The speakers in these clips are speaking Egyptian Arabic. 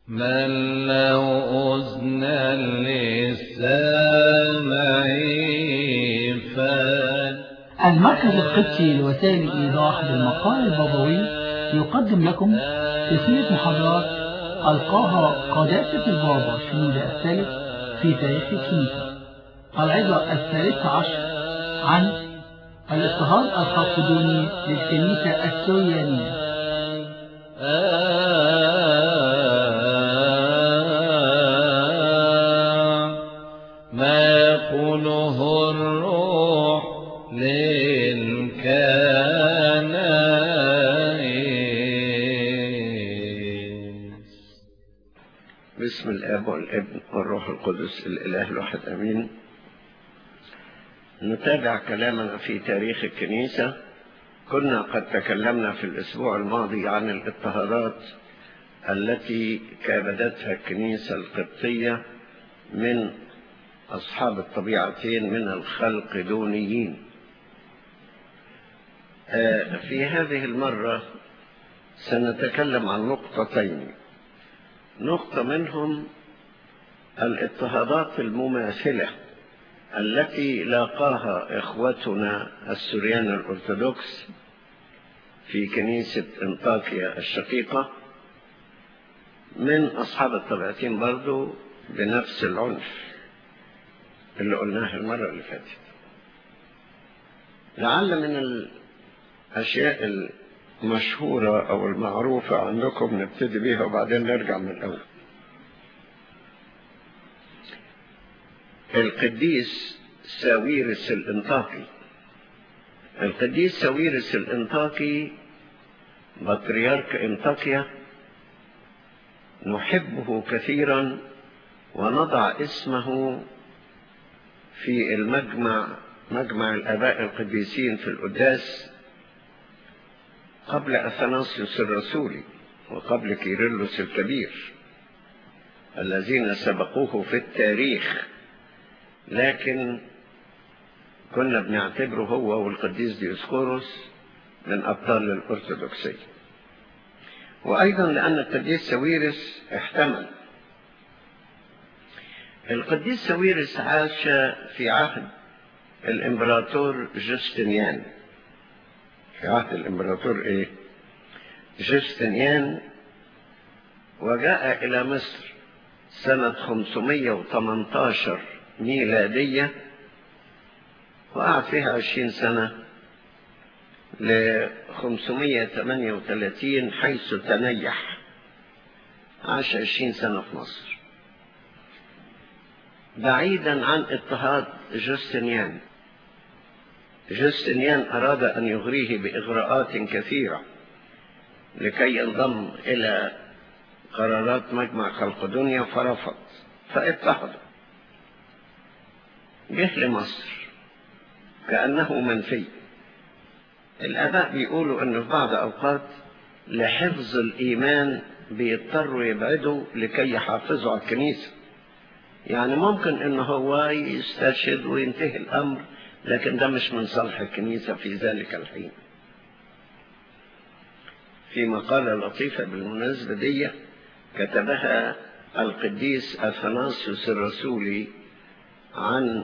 من له أذنا للسامع فل المركز القدسي لوسائل الإيضاح بالمقال البابوي يقدم لكم سلسلة محاضرات ألقاها قداسة البابا شنودة الثالث في تاريخ الكنيسة العظة الثالثة عشر عن الاضطهاد الخلقدوني للكنيسة السوريانية ما يقوله الروح للكنائس بسم الاب والابن والروح القدس الاله الواحد امين نتابع كلامنا في تاريخ الكنيسه كنا قد تكلمنا في الاسبوع الماضي عن الاضطهادات التي كابدتها الكنيسه القبطيه من اصحاب الطبيعتين من الخلقدونيين آه، في هذه المره سنتكلم عن نقطتين نقطه منهم الاضطهادات المماثله التي لاقاها اخوتنا السوريان الارثوذكس في كنيسه انطاكيا الشقيقه من اصحاب الطبيعتين برضو بنفس العنف اللي قلناها المره اللي فاتت لعل من الاشياء المشهوره او المعروفه عندكم نبتدي بيها وبعدين نرجع من الاول القديس ساويرس الانطاكي القديس ساويرس الانطاكي بطريرك انطاكيا نحبه كثيرا ونضع اسمه في المجمع مجمع الاباء القديسين في القداس قبل اثناسيوس الرسولي وقبل كيرلس الكبير الذين سبقوه في التاريخ لكن كنا بنعتبره هو والقديس ديوسكوروس من أبطال الأرثوذكسية وأيضا لأن القديس ساويرس احتمل القديس ساويرس عاش في عهد الإمبراطور جوستنيان في عهد الإمبراطور إيه؟ جوستنيان وجاء إلى مصر سنة 518 ميلادية وقعد فيها عشرين سنة ل 538 حيث تنيح عاش عشرين سنة في مصر بعيدا عن اضطهاد جوستنيان جوستنيان أراد أن يغريه بإغراءات كثيرة لكي ينضم إلى قرارات مجمع خلقدونيا فرفض فاضطهده جه لمصر كأنه منفي الآباء بيقولوا أن في بعض أوقات لحفظ الإيمان بيضطروا يبعدوا لكي يحافظوا على الكنيسة يعني ممكن أن هو يستشهد وينتهي الأمر لكن ده مش من صالح الكنيسة في ذلك الحين في مقالة لطيفة بالمناسبة دي كتبها القديس أثناسيوس الرسولي عن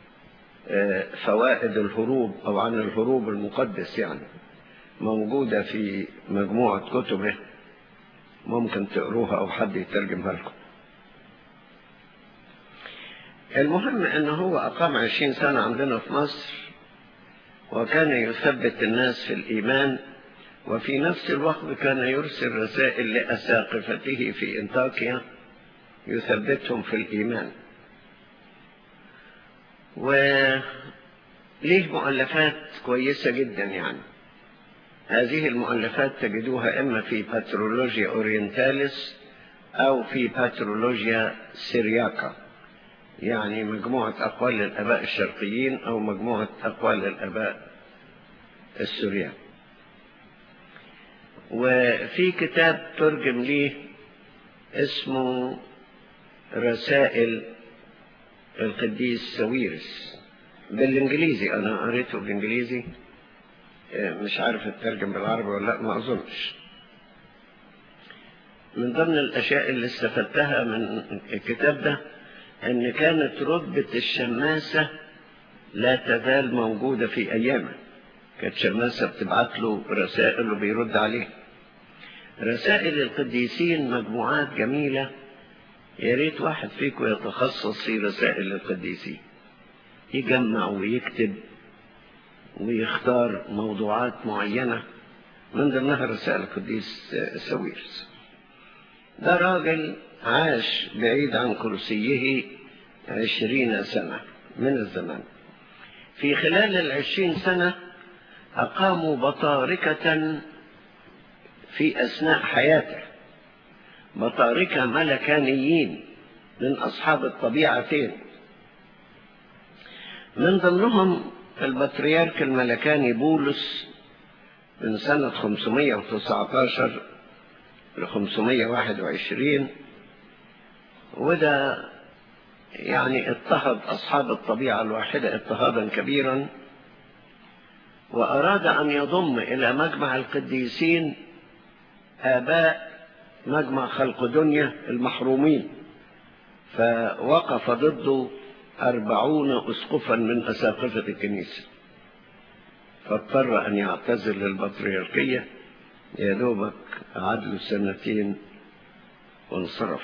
فوائد الهروب أو عن الهروب المقدس يعني موجودة في مجموعة كتبه ممكن تقروها أو حد يترجمها لكم المهم أنه هو أقام عشرين سنة عندنا في مصر وكان يثبت الناس في الإيمان وفي نفس الوقت كان يرسل رسائل لأساقفته في انطاكيا يثبتهم في الإيمان وليه مؤلفات كويسة جدا يعني هذه المؤلفات تجدوها إما في باترولوجيا أورينتاليس أو في باترولوجيا سيرياكا يعني مجموعة أقوال للآباء الشرقيين أو مجموعة أقوال للآباء السوريان وفي كتاب ترجم ليه اسمه رسائل القديس سويرس بالانجليزي انا قريته بالانجليزي مش عارف الترجم بالعربي ولا لا ما اظنش من ضمن الأشياء اللي استفدتها من الكتاب ده أن كانت رتبة الشماسة لا تزال موجودة في أيامه كانت شماسة بتبعت له رسائل وبيرد عليه رسائل القديسين مجموعات جميلة يا ريت واحد فيكم يتخصص في رسائل القديسين يجمع ويكتب ويختار موضوعات معينة من ضمنها رسائل القديس سويرس ده راجل عاش بعيد عن كرسيه عشرين سنة من الزمان في خلال العشرين سنة أقاموا بطاركة في أثناء حياته بطاركة ملكانيين من أصحاب الطبيعتين من ضمنهم البطريرك الملكاني بولس من سنة 519 ل 521 وده يعني اضطهد أصحاب الطبيعة الواحدة اضطهادا كبيرا وأراد أن يضم إلى مجمع القديسين آباء مجمع خلق دنيا المحرومين فوقف ضده أربعون أسقفا من أساقفة الكنيسة فاضطر أن يعتزل البطريركية يا دوبك عدل سنتين وانصرف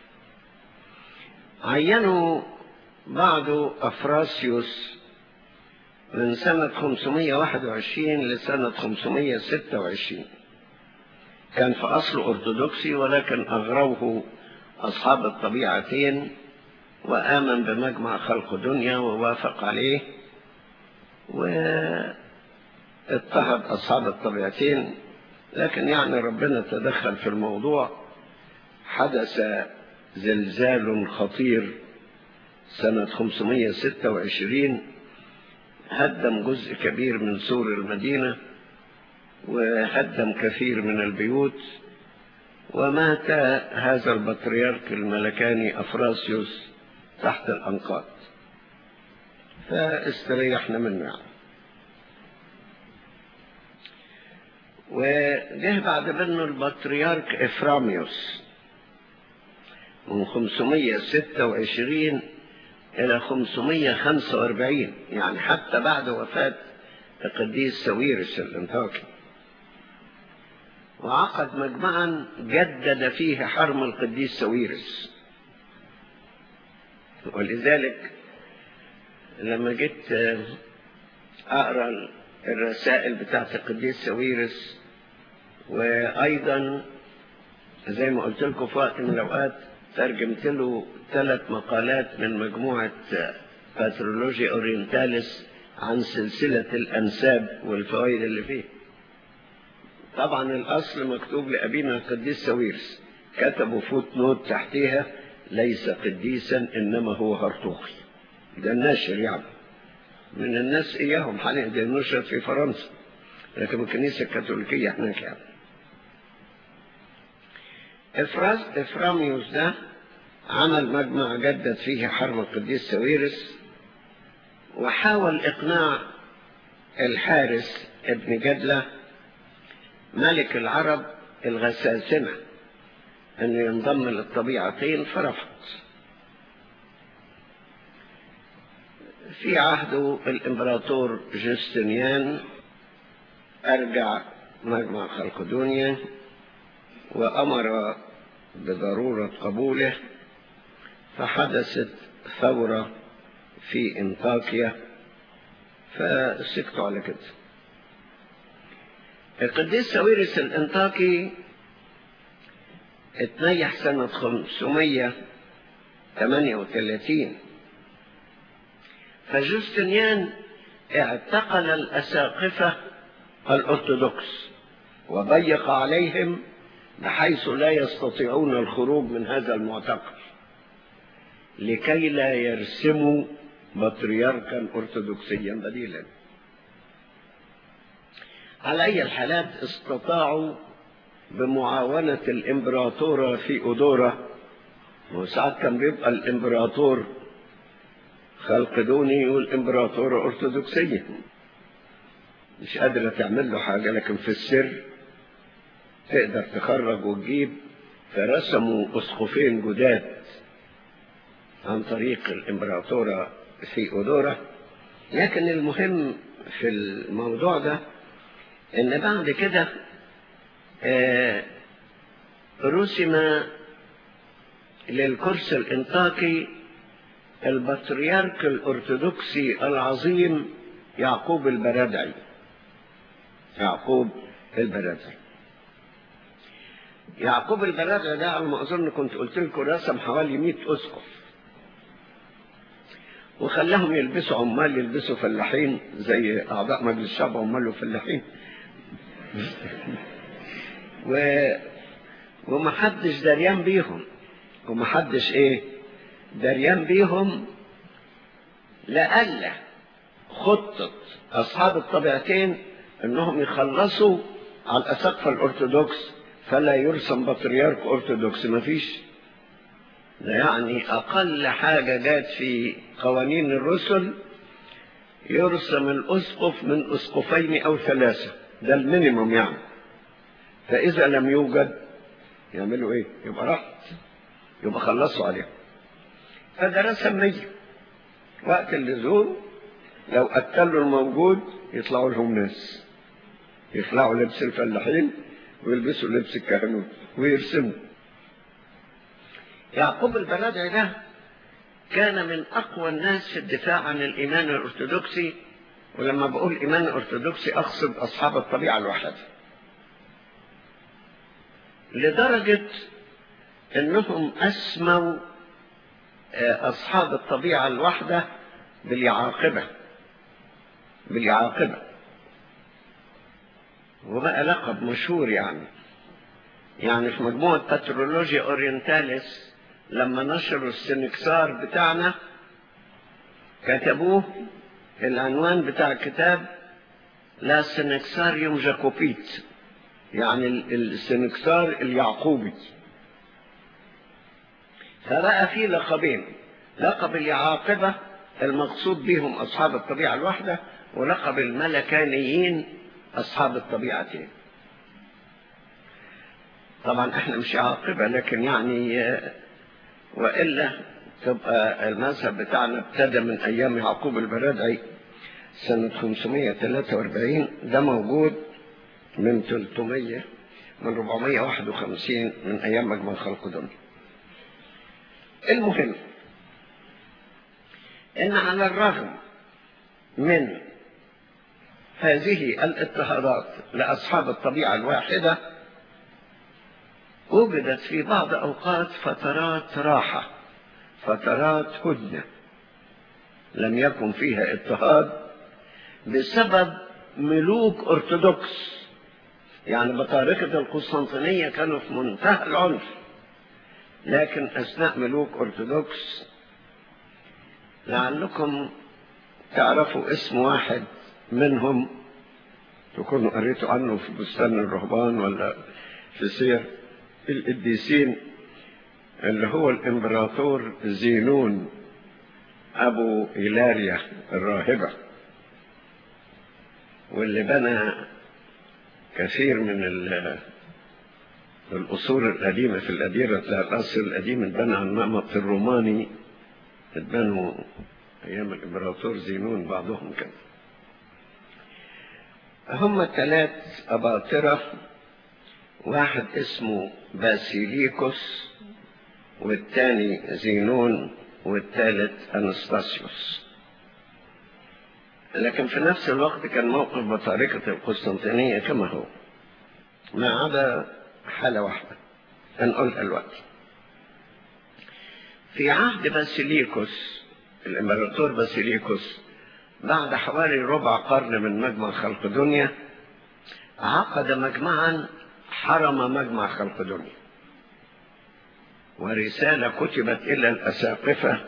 عينوا بعد أفراسيوس من سنة 521 لسنة 526 كان في أصل أرثوذكسي ولكن أغروه أصحاب الطبيعتين وآمن بمجمع خلق دنيا ووافق عليه واضطهد أصحاب الطبيعتين لكن يعني ربنا تدخل في الموضوع حدث زلزال خطير سنة 526 هدم جزء كبير من سور المدينة وهدم كثير من البيوت ومات هذا البطريرك الملكاني أفراسيوس تحت الأنقاض فاستريحنا منه يعني. وجه بعد منه البطريرك إفراميوس من 526 إلى 545 يعني حتى بعد وفاة القديس سويرس الانطاكي وعقد مجمعا جدد فيه حرم القديس سويرس ولذلك لما جيت أقرأ الرسائل بتاعت القديس سويرس وأيضا زي ما قلت لكم في وقت من الأوقات ترجمت له ثلاث مقالات من مجموعة باترولوجي أورينتاليس عن سلسلة الأنساب والفوائد اللي فيه طبعا الأصل مكتوب لأبينا القديس سويرس كتبوا فوت نوت تحتيها ليس قديسا إنما هو هرطوخي ده الناشر يعني من الناس إياهم حاليا ده نشر في فرنسا لكن الكنيسة الكاثوليكية هناك يعني إفراز إفراميوس ده عمل مجمع جدد فيه حرم القديس سويرس وحاول إقناع الحارس ابن جدلة ملك العرب الغساسنة أن ينضم للطبيعتين فرفض في عهده الإمبراطور جستنيان أرجع مجمع خلق دنيا وأمر بضرورة قبوله فحدثت ثورة في انطاكيا فسكتوا على كده القديس سويرس الانطاكي اتنيح سنة 538 فجوستنيان اعتقل الأساقفة الأرثوذكس وضيق عليهم بحيث لا يستطيعون الخروج من هذا المعتقل لكي لا يرسموا بطريركا أرثوذكسيا بديلا على أي الحالات استطاعوا بمعاونة الإمبراطورة في أدورة وساعات كان بيبقى الإمبراطور خلقدوني والإمبراطورة أرثوذكسية مش قادرة تعمل له حاجة لكن في السر تقدر تخرج وتجيب فرسموا أسقفين جداد عن طريق الإمبراطورة ثيودورا لكن المهم في الموضوع ده إن بعد كده آه، رسم للكرسي الإنطاكي البطريرك الأرثوذكسي العظيم يعقوب البرادعي يعقوب البرادعي يعقوب البرادعي ده على ما أظن كنت قلت لكم رسم حوالي 100 أسقف وخلاهم يلبسوا عمال يلبسوا فلاحين زي أعضاء مجلس الشعب عمال وفلاحين و... ومحدش دريان بيهم ومحدش ايه دريان بيهم لألا خطة أصحاب الطبيعتين إنهم يخلصوا على الأسقف الأرثوذكس فلا يرسم بطريرك أرثوذكس مفيش ده يعني أقل حاجة جات في قوانين الرسل يرسم الأسقف من أسقفين أو ثلاثة ده المينيموم يعني فإذا لم يوجد يعملوا إيه؟ يبقى راحت يبقى خلصوا عليهم فده رسم مية وقت اللزوم لو قتلوا الموجود يطلعوا لهم ناس يخلعوا لبس الفلاحين ويلبسوا لبس الكهنوت ويرسموا يعقوب البلدعي ده كان من أقوى الناس في الدفاع عن الإيمان الأرثوذكسي ولما بقول إيمان أرثوذكسي أقصد أصحاب الطبيعة الواحدة لدرجة أنهم أسموا أصحاب الطبيعة الواحدة باليعاقبة باليعاقبة وبقى لقب مشهور يعني يعني في مجموعة باترولوجيا أورينتاليس لما نشروا السنكسار بتاعنا كتبوه العنوان بتاع الكتاب لا سنكساريوم جاكوبيت يعني السنكسار اليعقوبي فبقى في لقبين لقب اليعاقبة المقصود بهم أصحاب الطبيعة الواحدة ولقب الملكانيين أصحاب الطبيعتين طبعا احنا مش عاقبة لكن يعني وإلا تبقى المذهب بتاعنا ابتدى من أيام يعقوب البرادعي سنة 543 ده موجود من 300 من 451 من أيام مجمع خلق دنيا المهم ان على الرغم من هذه الاضطهادات لاصحاب الطبيعه الواحده وجدت في بعض اوقات فترات راحه فترات هدنه لم يكن فيها اضطهاد بسبب ملوك ارثوذكس يعني بطارقه القسطنطينيه كانوا في منتهى العنف لكن أثناء ملوك أرثوذكس لعلكم تعرفوا اسم واحد منهم تكونوا قريتوا عنه في بستان الرهبان ولا في سير القديسين اللي هو الإمبراطور زينون أبو إيلاريا الراهبة واللي بنى كثير من الأصول القديمة في الأديرة الأصل القديم اتبنى عن النمط الروماني اتبنوا أيام الإمبراطور زينون بعضهم كان هم ثلاث أباطرة واحد اسمه باسيليكوس والثاني زينون والثالث أنستاسيوس لكن في نفس الوقت كان موقف بطارقة القسطنطينية كما هو ما عدا حالة واحدة هنقولها دلوقتي في عهد باسيليكوس الإمبراطور باسيليكوس بعد حوالي ربع قرن من مجمع خلق دنيا عقد مجمعا حرم مجمع خلق دنيا ورسالة كتبت إلى الأساقفة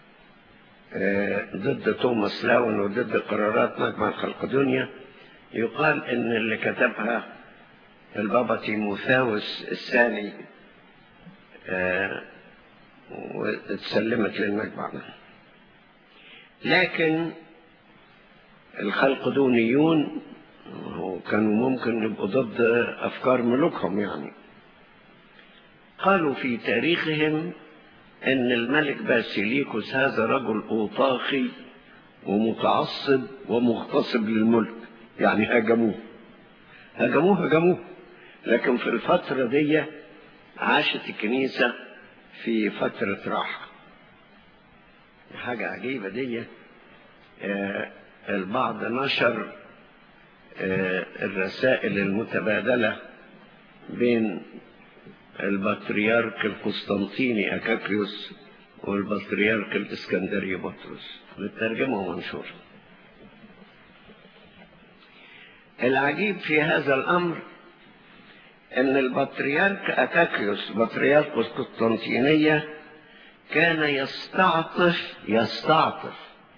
ضد توماس لاون وضد قرارات مجمع خلق دنيا يقال إن اللي كتبها البابا تيموثاوس الثاني واتسلمت للمجمع لكن الخلقدونيون كانوا ممكن يبقوا ضد أفكار ملوكهم يعني قالوا في تاريخهم ان الملك باسيليكوس هذا رجل اوطاخي ومتعصب ومغتصب للملك يعني هاجموه هاجموه هاجموه لكن في الفترة دي عاشت الكنيسة في فترة راحة حاجة عجيبة دي آه البعض نشر آه الرسائل المتبادلة بين البطريرك القسطنطيني أكاكيوس والبطريرك الإسكندري بطرس مترجمة ومنشورة العجيب في هذا الأمر أن البطريرك أكاكيوس بطريرك القسطنطينية كان يستعطف يستعطف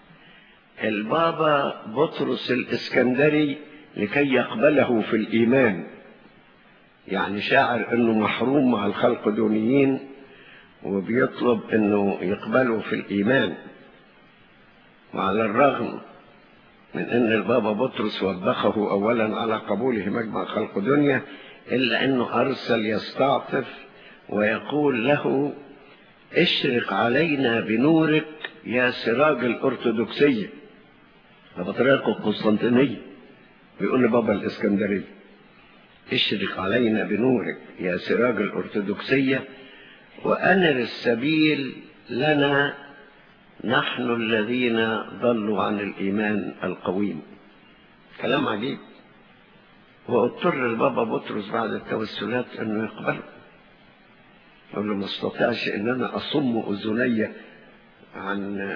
البابا بطرس الإسكندري لكي يقبله في الإيمان يعني شاعر أنه محروم مع الخلق دونيين وبيطلب أنه يقبله في الإيمان وعلى الرغم من أن البابا بطرس وبخه أولا على قبوله مجمع خلق دنيا إلا أنه أرسل يستعطف ويقول له اشرق علينا بنورك يا سراج الأرثوذكسية ده بطريقة القسطنطينية بيقول لبابا الإسكندرية اشرق علينا بنورك يا سراج الأرثوذكسية وأنر السبيل لنا نحن الذين ضلوا عن الإيمان القويم كلام عجيب واضطر البابا بطرس بعد التوسلات انه يقبله يقول له ما استطيعش ان انا اصم اذني عن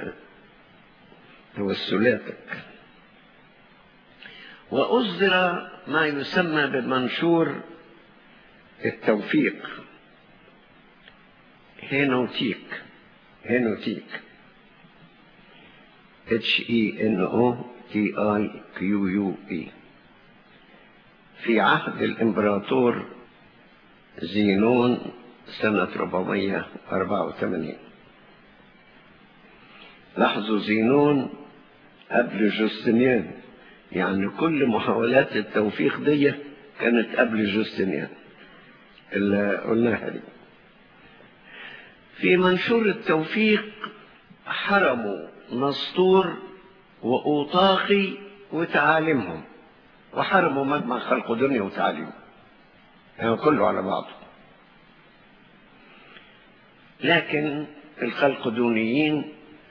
توسلاتك واصدر ما يسمى بمنشور التوفيق هينوتيك هينوتيك H E N O T I Q U E في عهد الإمبراطور زينون سنة 484 لاحظوا زينون قبل جوستنيان يعني كل محاولات التوفيق دي كانت قبل جوستنيان اللي قلناها دي في منشور التوفيق حرموا نسطور وأوطاقي وتعاليمهم وحرموا مجمع خلق دنيا وتعليم يعني كله على بعضه لكن الخلق دونيين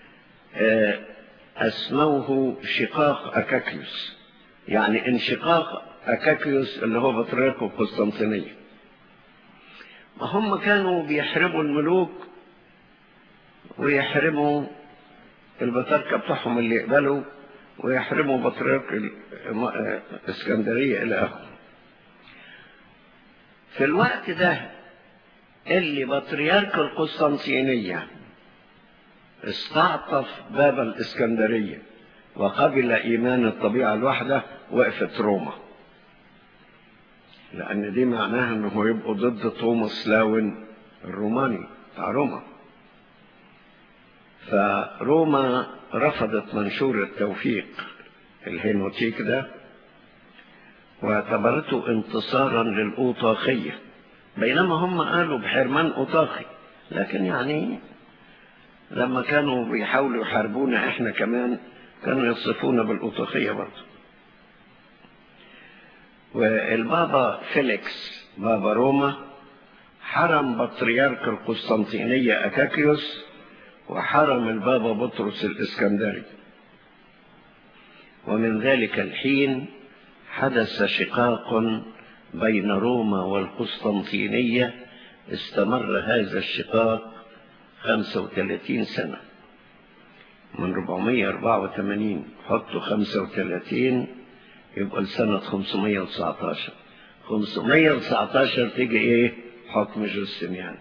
أسموه شقاق أكاكيوس يعني انشقاق أكاكيوس اللي هو بطريرك القسطنطينية ما هم كانوا بيحرموا الملوك ويحرموا البطاركة بتاعهم اللي يقبلوا ويحرموا بطريرك الاسكندرية إلى آخره في الوقت ده اللي بطريرك القسطنطينية استعطف باب الإسكندرية وقبل إيمان الطبيعة الواحدة وقفت روما لأن دي معناها أنه يبقوا ضد توماس لاون الروماني بتاع روما فروما رفضت منشور التوفيق الهينوتيك ده واعتبرته انتصارا للأوطاخية بينما هم قالوا بحرمان أوطاخي لكن يعني لما كانوا بيحاولوا يحاربونا احنا كمان كانوا يصفونا بالأوطاخية برضه والبابا فيليكس بابا روما حرم بطريرك القسطنطينية أكاكيوس وحرم البابا بطرس الإسكندري ومن ذلك الحين حدث شقاق بين روما والقسطنطينية استمر هذا الشقاق 35 سنة من 484 حطوا 35 يبقى لسنة 519 519 تيجي ايه حكم جوستنيان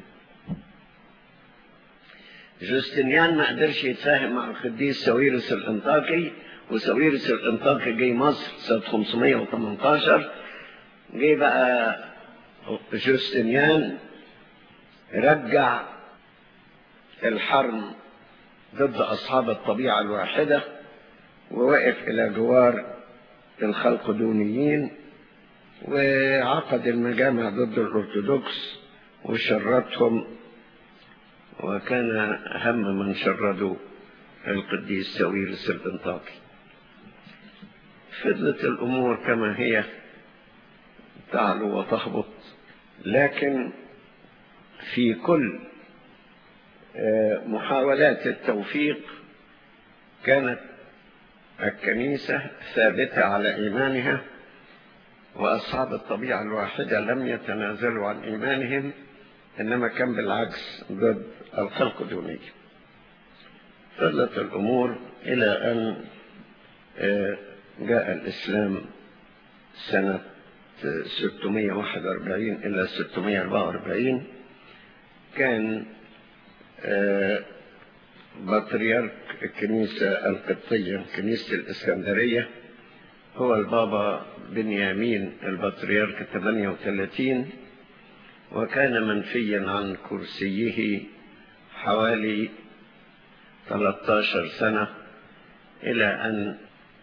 جوستنيان ما قدرش يتفاهم مع القديس ساويرس الانطاكي وساويرس الانطاكي جه مصر سنة 518 جه بقى جوستنيان رجع الحرم ضد أصحاب الطبيعة الواحدة ووقف إلى جوار الخلق دونيين وعقد المجامع ضد الأرثوذكس وشردهم وكان هم من شردوا القديس ساويرس البنطاقي فضلت الأمور كما هي تعلو وتهبط لكن في كل محاولات التوفيق كانت الكنيسة ثابتة على إيمانها وأصحاب الطبيعة الواحدة لم يتنازلوا عن إيمانهم إنما كان بالعكس ضد الخلق دونية فضلت الأمور إلى أن جاء الإسلام سنة 641 إلى 644 كان بطريرك الكنيسة القبطية كنيسة الإسكندرية هو البابا بنيامين البطريرك 38 وكان منفيا عن كرسيه حوالي 13 سنة إلى أن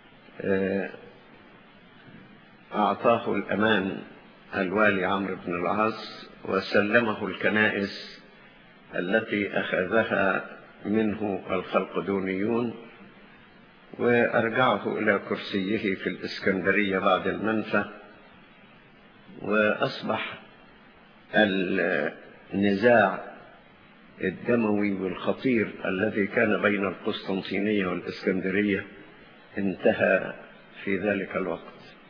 أعطاه الأمان الوالي عمرو بن العاص وسلمه الكنائس التي أخذها منه الخلقدونيون وأرجعه إلى كرسيه في الإسكندرية بعد المنفى وأصبح النزاع الدموي والخطير الذي كان بين القسطنطينية والإسكندرية انتهى في ذلك الوقت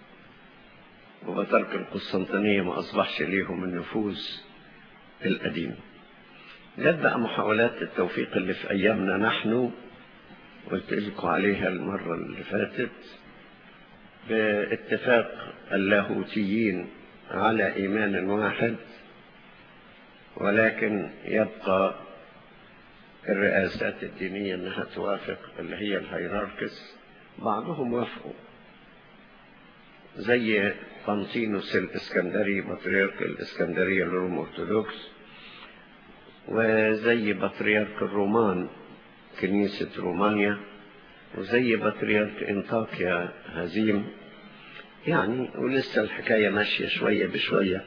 وترك القسطنطينية ما أصبحش ليهم النفوذ القديم نبدأ محاولات التوفيق اللي في أيامنا نحن قلت لكم عليها المرة اللي فاتت باتفاق اللاهوتيين على إيمان واحد ولكن يبقى الرئاسات الدينية أنها توافق اللي هي الهيراركس بعضهم وافقوا زي طنطينوس الإسكندري بطريرك الإسكندرية للروم أرثوذكس وزي بطريرك الرومان كنيسة رومانيا وزي بطريرك انطاكيا هزيم يعني ولسه الحكاية ماشية شوية بشوية